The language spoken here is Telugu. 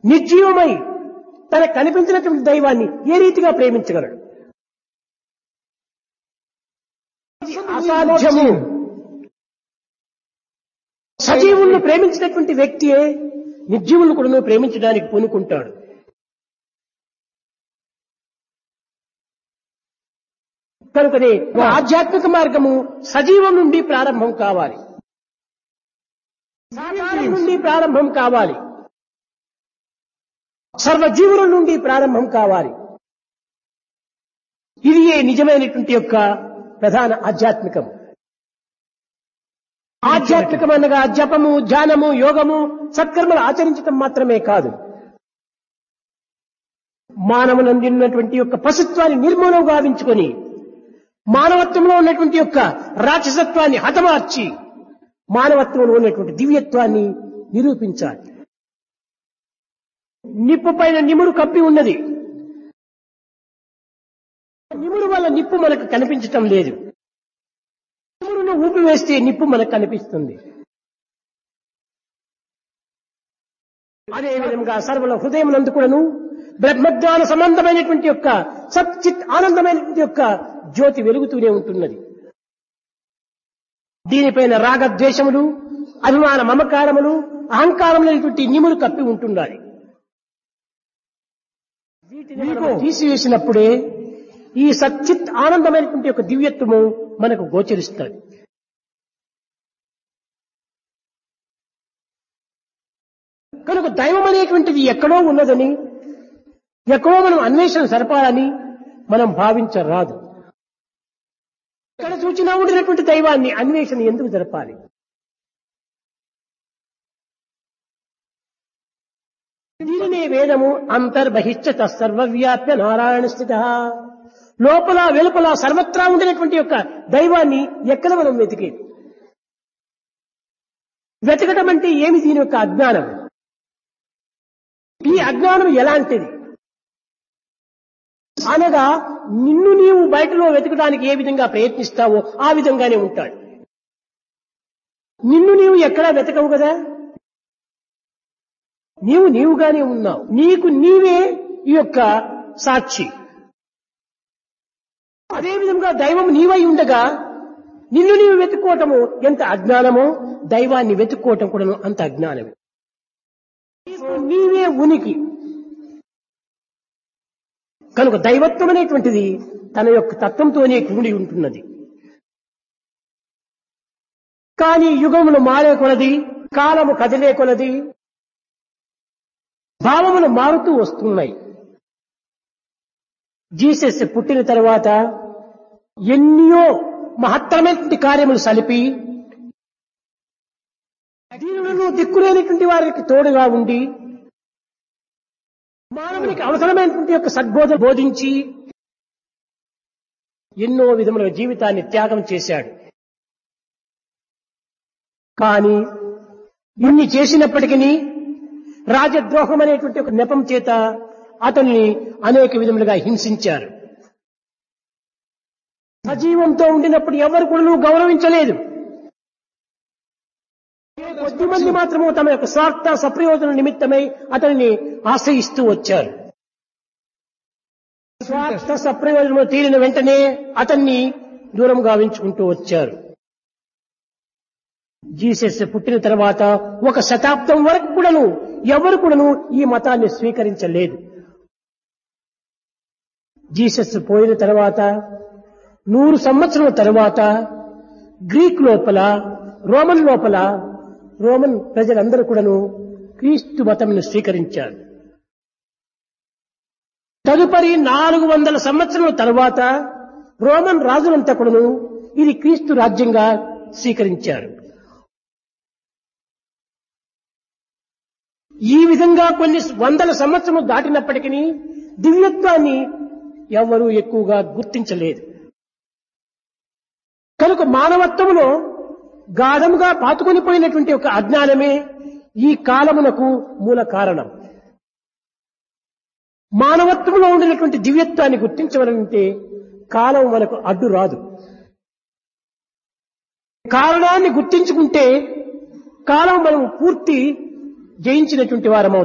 నిర్జీవమై తనకు కనిపించినటువంటి దైవాన్ని ఏ రీతిగా ప్రేమించగలడు అసాధ్యము సజీవులను ప్రేమించినటువంటి వ్యక్తియే నిర్జీవులను కూడా ప్రేమించడానికి పూనుకుంటాడు కనుకనే ఆధ్యాత్మిక మార్గము సజీవం నుండి ప్రారంభం కావాలి సాకారం నుండి ప్రారంభం కావాలి సర్వజీవుల నుండి ప్రారంభం కావాలి ఇది ఏ నిజమైనటువంటి యొక్క ప్రధాన ఆధ్యాత్మికం ఆధ్యాత్మికం అనగా జపము ధ్యానము యోగము సత్కర్మలు ఆచరించటం మాత్రమే కాదు మానవునందున్నటువంటి యొక్క పశుత్వాన్ని నిర్మూలం గావించుకొని మానవత్వంలో ఉన్నటువంటి యొక్క రాక్షసత్వాన్ని హతమార్చి మానవత్వంలో ఉన్నటువంటి దివ్యత్వాన్ని నిరూపించాలి నిప్పు పైన నిమురు కప్పి ఉన్నది నిమురు వల్ల నిప్పు మనకు కనిపించటం లేదు నిమురును ఊపివేస్తే నిప్పు మనకు కనిపిస్తుంది అదే విధంగా సర్వల హృదయం నందు కూడాను బ్రహ్మజ్ఞాన సంబంధమైనటువంటి యొక్క సచ్చిత్ ఆనందమైనటువంటి యొక్క జ్యోతి వెలుగుతూనే ఉంటున్నది దీనిపైన రాగద్వేషములు అభిమాన మమకారములు అహంకారములైనటువంటి నిములు కప్పి ఉంటుండాలి వీటిని మనం తీసివేసినప్పుడే ఈ సచ్చిత్ ఆనందమైనటువంటి యొక్క దివ్యత్వము మనకు గోచరిస్తుంది కనుక దైవం అనేటువంటిది ఎక్కడో ఉన్నదని ఎక్కడో మనం అన్వేషణ సరపాలని మనం భావించరాదు ఇక్కడ సూచన ఉండినటువంటి దైవాన్ని అన్వేషణ ఎందుకు జరపాలి దీనినే వేదము అంతర్బహిష్ట సర్వవ్యాప్య నారాయణ స్థిత లోపల వెలుపల సర్వత్రా ఉండినటువంటి యొక్క దైవాన్ని ఎక్కడ మనం వెతికేది వెతకటం అంటే ఏమి దీని యొక్క అజ్ఞానం ఈ అజ్ఞానం ఎలాంటిది అనగా నిన్ను నీవు బయటలో వెతకడానికి ఏ విధంగా ప్రయత్నిస్తావో ఆ విధంగానే ఉంటాడు నిన్ను నీవు ఎక్కడా వెతకవు కదా నీవు నీవుగానే ఉన్నావు నీకు నీవే ఈ యొక్క సాక్షి అదే విధంగా దైవం నీవై ఉండగా నిన్ను నీవు వెతుక్కోవటము ఎంత అజ్ఞానమో దైవాన్ని వెతుక్కోవటం కూడా అంత అజ్ఞానమే నీవే ఉనికి కనుక దైవత్వం అనేటువంటిది తన యొక్క తత్వంతోనే కూడి ఉంటున్నది కానీ యుగములు మారే కొలది కాలము కదిలే కొలది భావములు మారుతూ వస్తున్నాయి జీసస్ పుట్టిన తర్వాత ఎన్నో మహత్తరమైనటువంటి కార్యములు సలిపి దీనులను దిక్కులేనటువంటి వారికి తోడుగా ఉండి మానవునికి అవసరమైనటువంటి యొక్క సద్బోధ బోధించి ఎన్నో విధముల జీవితాన్ని త్యాగం చేశాడు కానీ ఇన్ని చేసినప్పటికీ రాజద్రోహం అనేటువంటి ఒక నెపం చేత అతన్ని అనేక విధములుగా హింసించారు సజీవంతో ఉండినప్పుడు ఎవరు కూడా నువ్వు గౌరవించలేదు కొద్ది మంది మాత్రము తమ యొక్క స్వార్థ సప్రయోజన నిమిత్తమై అతనిని ఆశ్రయిస్తూ వచ్చారు స్వార్థ సప్రయోజనము తీరిన వెంటనే అతన్ని దూరం గావించుకుంటూ వచ్చారు జీసస్ పుట్టిన తర్వాత ఒక శతాబ్దం వరకు కూడాను ఎవరు కూడాను ఈ మతాన్ని స్వీకరించలేదు జీసస్ పోయిన తర్వాత నూరు సంవత్సరాల తర్వాత గ్రీక్ లోపల రోమన్ లోపల రోమన్ ప్రజలందరూ కూడాను క్రీస్తు మతంను స్వీకరించారు తదుపరి నాలుగు వందల సంవత్సరాల తర్వాత రోమన్ రాజులంతా కూడాను ఇది క్రీస్తు రాజ్యంగా స్వీకరించారు ఈ విధంగా కొన్ని వందల సంవత్సరము దాటినప్పటికీ దివ్యత్వాన్ని ఎవరూ ఎక్కువగా గుర్తించలేదు కనుక మానవత్వములో గాఢముగా పాతుకొని పోయినటువంటి ఒక అజ్ఞానమే ఈ కాలమునకు మూల కారణం మానవత్వంలో ఉండినటువంటి దివ్యత్వాన్ని గుర్తించవలంటే కాలం మనకు అడ్డు రాదు కారణాన్ని గుర్తించుకుంటే కాలం మనం పూర్తి జయించినటువంటి వారమవుతాం